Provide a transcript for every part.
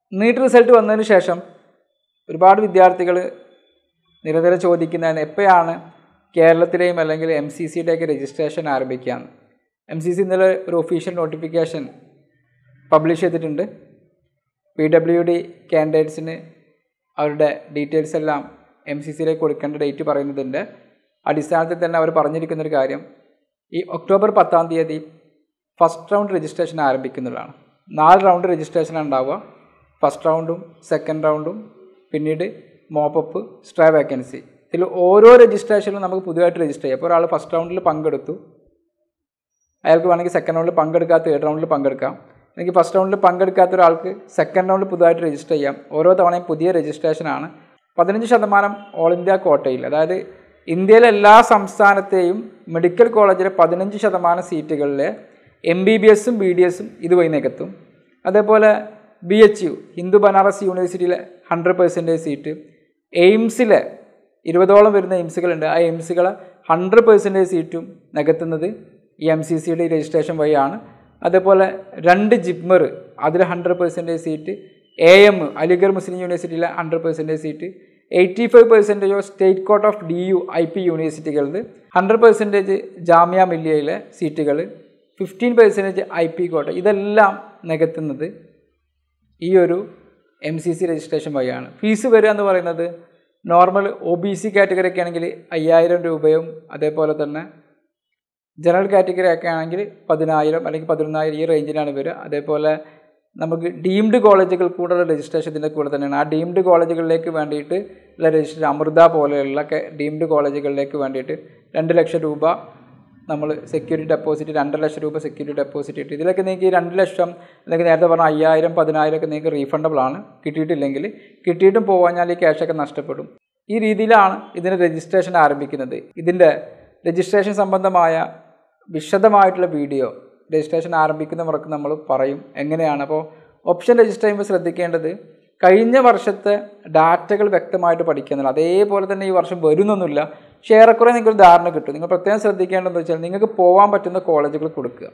NEET result വന്നതിന് ശേഷം ഒരുപാട് വിദ്യാർത്ഥികൾ നിരന്തരം ചോദിക്കുന്നതാണ് എപ്പോഴാണ് കേരളത്തിലെയും അല്ലെങ്കിൽ എം സി സിയുടെയൊക്കെ രജിസ്ട്രേഷൻ ആരംഭിക്കുകയെന്ന് എം സി സി ഇന്നലെ ഒരു ഒഫീഷ്യൽ നോട്ടിഫിക്കേഷൻ പബ്ലിഷ് ചെയ്തിട്ടുണ്ട് പി ഡബ്ല്യു ഡി കാൻഡിഡേറ്റ്സിന് അവരുടെ ഡീറ്റെയിൽസ് എല്ലാം എം സി സിയിലേക്ക് കൊടുക്കേണ്ട ഡേറ്റ് പറയുന്നതിൻ്റെ അടിസ്ഥാനത്തിൽ തന്നെ അവർ പറഞ്ഞിരിക്കുന്നൊരു കാര്യം ഈ ഒക്ടോബർ പത്താം തീയതി ഫസ്റ്റ് റൗണ്ട് രജിസ്ട്രേഷൻ ആരംഭിക്കുന്നതാണ് നാല് റൗണ്ട് രജിസ്ട്രേഷനാണ് ഉണ്ടാവുക ഫസ്റ്റ് റൗണ്ടും സെക്കൻഡ് റൗണ്ടും പിന്നീട് മോപ്പപ്പ് സ്ട്രേ വേക്കൻസി ഇതിൽ ഓരോ രജിസ്ട്രേഷനിലും നമുക്ക് പുതുതായിട്ട് രജിസ്റ്റർ ചെയ്യാം അപ്പോൾ ഒരാൾ ഫസ്റ്റ് റൗണ്ടിൽ പങ്കെടുത്തു അയാൾക്ക് വേണമെങ്കിൽ സെക്കൻഡ് റൗണ്ടിൽ പങ്കെടുക്കാത്ത തേർഡ് റൗണ്ടിൽ പങ്കെടുക്കാം അല്ലെങ്കിൽ ഫസ്റ്റ് റൗണ്ടിൽ പങ്കെടുക്കാത്ത ഒരാൾക്ക് സെക്കൻഡ് റൗണ്ടിൽ പുതുതായിട്ട് രജിസ്റ്റർ ചെയ്യാം ഓരോ തവണയും പുതിയ രജിസ്ട്രേഷനാണ് പതിനഞ്ച് ശതമാനം ഓൾ ഇന്ത്യ കോട്ടയിൽ അതായത് ഇന്ത്യയിലെ എല്ലാ സംസ്ഥാനത്തെയും മെഡിക്കൽ കോളേജിലെ പതിനഞ്ച് ശതമാനം സീറ്റുകളിൽ എം ബി ബി എസും ബി ഡി എസും ഇതുവഴി നികത്തും അതേപോലെ B H U Hindu Banaras യൂണിവേഴ്സിറ്റിയിലെ ഹൺഡ്രഡ് പെർസെൻറ്റേജ് സീറ്റ് എയിംസിലെ ഇരുപതോളം വരുന്ന എയിംസുകളുണ്ട് ആ എയിംസുകളെ ഹൺഡ്രഡ് പെർസെൻറ്റേജ് സീറ്റും നികത്തുന്നത് ഈ എം സി സിയുടെ രജിസ്ട്രേഷൻ വഴിയാണ് അതേപോലെ രണ്ട് ജിപ്മർ അതിൽ hundred percentage seat A M Aligarh Muslim യൂണിവേഴ്സിറ്റിയിലെ hundred percentage seat eighty five percentage of state quota of D U I P യൂണിവേഴ്സിറ്റികളിൽ ഹൺഡ്രഡ് പെർസെൻറ്റേജ് ജാമ്യ മില്ലിയയിലെ സീറ്റുകൾ ഫിഫ്റ്റീൻ പെർസെൻറ്റേജ് ഐ പി കോട്ട ഇതെല്ലാം നികത്തുന്നത് ഈ ഒരു എം സി സി രജിസ്ട്രേഷൻ വഴിയാണ് ഫീസ് വരിക എന്ന് പറയുന്നത് normal O B C category ഒക്കെ ആണെങ്കിൽ അയ്യായിരം രൂപയും അതേപോലെ തന്നെ ജനറൽ കാറ്റഗറി ഒക്കെ ആണെങ്കിൽ പതിനായിരം അല്ലെങ്കിൽ പതിനൊന്നായിരം ഈ റേഞ്ചിലാണ് വരിക അതേപോലെ നമുക്ക് ഡീംഡ് കോളേജുകൾ കൂടെയുള്ള രജിസ്ട്രേഷൻ ഇതിൻ്റെ കൂടെ തന്നെയാണ് ആ ഡീംഡ് കോളേജുകളിലേക്ക് വേണ്ടിയിട്ട് ഉള്ള രജിസ്ട്രേഷൻ അമൃത പോലെയുള്ള ഒക്കെ ഡീംഡ് കോളേജുകളിലേക്ക് വേണ്ടിയിട്ട് രണ്ട് ലക്ഷം രൂപ നമ്മൾ സെക്യൂരിറ്റി ഡെപ്പോസിറ്റ് രണ്ടര ലക്ഷം രൂപ സെക്യൂരിറ്റി ഡെപ്പോസിറ്റ് ഇട്ട് ഇതിലൊക്കെ നിങ്ങൾക്ക് ഈ രണ്ട് ലക്ഷം അല്ലെങ്കിൽ നേരത്തെ പറഞ്ഞ അയ്യായിരം പതിനായിരം ഒക്കെ നിങ്ങൾക്ക് റീഫണ്ടബിൾ ആണ് കിട്ടിയിട്ടില്ലെങ്കിൽ കിട്ടിയിട്ടും പോകാഞ്ഞാൽ ഈ ക്യാഷൊക്കെ നഷ്ടപ്പെടും ഈ രീതിയിലാണ് ഇതിൻ്റെ രജിസ്ട്രേഷൻ ആരംഭിക്കുന്നത് ഇതിൻ്റെ രജിസ്ട്രേഷൻ സംബന്ധമായ വിശദമായിട്ടുള്ള വീഡിയോ രജിസ്ട്രേഷൻ ആരംഭിക്കുന്നവർക്ക് നമ്മൾ പറയും എങ്ങനെയാണ് അപ്പോൾ ഓപ്ഷൻ രജിസ്റ്റർ ചെയ്യുമ്പോൾ ശ്രദ്ധിക്കേണ്ടത് കഴിഞ്ഞ വർഷത്തെ ഡാറ്റകൾ വ്യക്തമായിട്ട് പഠിക്കുന്നില്ല അതേപോലെ തന്നെ ഈ വർഷം വരുന്നൊന്നുമില്ല പക്ഷേ ഏറെക്കുറെ നിങ്ങൾക്ക് ധാരണ കിട്ടും നിങ്ങൾ പ്രത്യേകം ശ്രദ്ധിക്കേണ്ടതെന്ന് വെച്ചാൽ നിങ്ങൾക്ക് പോകാൻ പറ്റുന്ന കോളേജുകൾ കൊടുക്കുക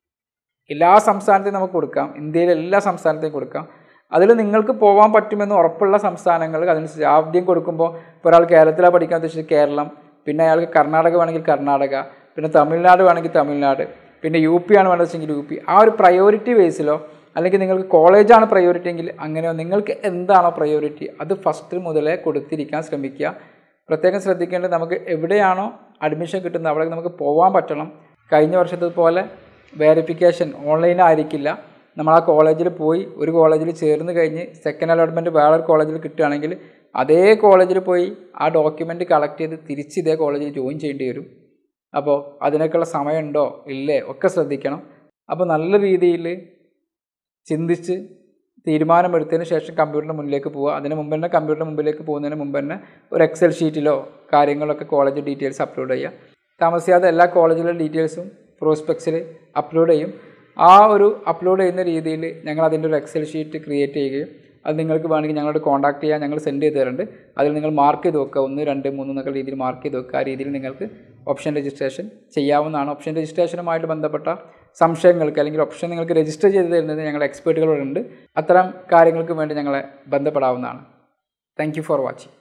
എല്ലാ സംസ്ഥാനത്തെയും നമുക്ക് കൊടുക്കാം ഇന്ത്യയിലെ എല്ലാ സംസ്ഥാനത്തെയും കൊടുക്കാം അതിൽ നിങ്ങൾക്ക് പോകാൻ പറ്റുമെന്ന് ഉറപ്പുള്ള സംസ്ഥാനങ്ങൾ അതിനനുസരിച്ച് ആദ്യം കൊടുക്കുമ്പോൾ ഇപ്പോൾ ഒരാൾ കേരളത്തിലാണ് പഠിക്കാൻ ഉദ്ദേശിച്ചത് കേരളം പിന്നെ അയാൾക്ക് കർണാടക വേണമെങ്കിൽ കർണാടക പിന്നെ തമിഴ്നാട് വേണമെങ്കിൽ തമിഴ്നാട് പിന്നെ യു പി ആണ് വേണ്ടതെങ്കിൽ യു പി ആ ഒരു പ്രയോറിറ്റി ബേസിലോ അല്ലെങ്കിൽ നിങ്ങൾക്ക് കോളേജാണ് പ്രയോറിറ്റി എങ്കിൽ അങ്ങനെയോ നിങ്ങൾക്ക് എന്താണോ പ്രയോറിറ്റി അത് ഫസ്റ്റ് മുതലേ കൊടുത്തിരിക്കാൻ ശ്രമിക്കുക പ്രത്യേകം ശ്രദ്ധിക്കേണ്ടത് നമുക്ക് എവിടെയാണോ അഡ്മിഷൻ കിട്ടുന്നത് അവിടെ നമുക്ക് പോകാൻ പറ്റണം കഴിഞ്ഞ വർഷത്തെ പോലെ വെരിഫിക്കേഷൻ ഓൺലൈൻ ആയിരിക്കില്ല നമ്മൾ ആ കോളേജിൽ പോയി ഒരു കോളേജിൽ ചേർന്ന് കഴിഞ്ഞ് സെക്കൻഡ് അലോട്ട്മെൻറ്റ് വേറൊരു കോളേജിൽ കിട്ടുകയാണെങ്കിൽ അതേ കോളേജിൽ പോയി ആ ഡോക്യുമെൻ്റ് കളക്ട് ചെയ്ത് തിരിച്ച് ഇതേ കോളേജിൽ ജോയിൻ ചെയ്യേണ്ടി വരും അപ്പോൾ അതിനൊക്കെയുള്ള സമയമുണ്ടോ ഇല്ലേ ഒക്കെ ശ്രദ്ധിക്കണം അപ്പോൾ നല്ല രീതിയിൽ ചിന്തിച്ച് തീരുമാനമെടുത്തതിന് ശേഷം കമ്പ്യൂട്ടറിന് മുന്നിലേക്ക് പോവുക അതിന് മുമ്പ് തന്നെ കമ്പ്യൂട്ടറിന് മുമ്പിലേക്ക് പോകുന്നതിന് മുമ്പ് തന്നെ ഒരു എക്സൽ ഷീറ്റിലോ കാര്യങ്ങളൊക്കെ കോളേജ് ഡീറ്റെയിൽസ് അപ്ലോഡ് ചെയ്യുക താമസിയാതെ എല്ലാ കോളേജിലെ ഡീറ്റെയിൽസും പ്രോസ്പെക്സിൽ അപ്ലോഡ് ചെയ്യും ആ ഒരു അപ്ലോഡ് ചെയ്യുന്ന രീതിയിൽ ഞങ്ങൾ അതിൻ്റെ ഒരു എക്സൽ ഷീറ്റ് ക്രിയേറ്റ് ചെയ്യുകയും അത് നിങ്ങൾക്ക് വേണമെങ്കിൽ ഞങ്ങളോട് കോൺടാക്ട് ചെയ്യാൻ ഞങ്ങൾ സെൻഡ് ചെയ്ത് തരുന്നുണ്ട് അതിൽ നിങ്ങൾ മാർക്ക് ചെയ്ത് വെക്കുക ഒന്ന് രണ്ട് മൂന്ന് എന്നൊക്കെ രീതിയിൽ മാർക്ക് ചെയ്ത് വെക്കുക ആ രീതിയിൽ നിങ്ങൾക്ക് ഓപ്ഷൻ രജിസ്ട്രേഷൻ ചെയ്യാവുന്നതാണ് ഓപ്ഷൻ രജിസ്ട്രേഷനുമായിട്ട് ബന്ധപ്പെട്ട സംശയങ്ങൾക്ക് അല്ലെങ്കിൽ ഓപ്ഷൻ നിങ്ങൾക്ക് രജിസ്റ്റർ ചെയ്ത് തരുന്നത് ഞങ്ങളുടെ എക്സ്പേർട്ടുകളുണ്ട് അത്തരം കാര്യങ്ങൾക്ക് വേണ്ടി ഞങ്ങളെ ബന്ധപ്പെടാവുന്നതാണ് താങ്ക് യു ഫോർ വാച്ചിങ്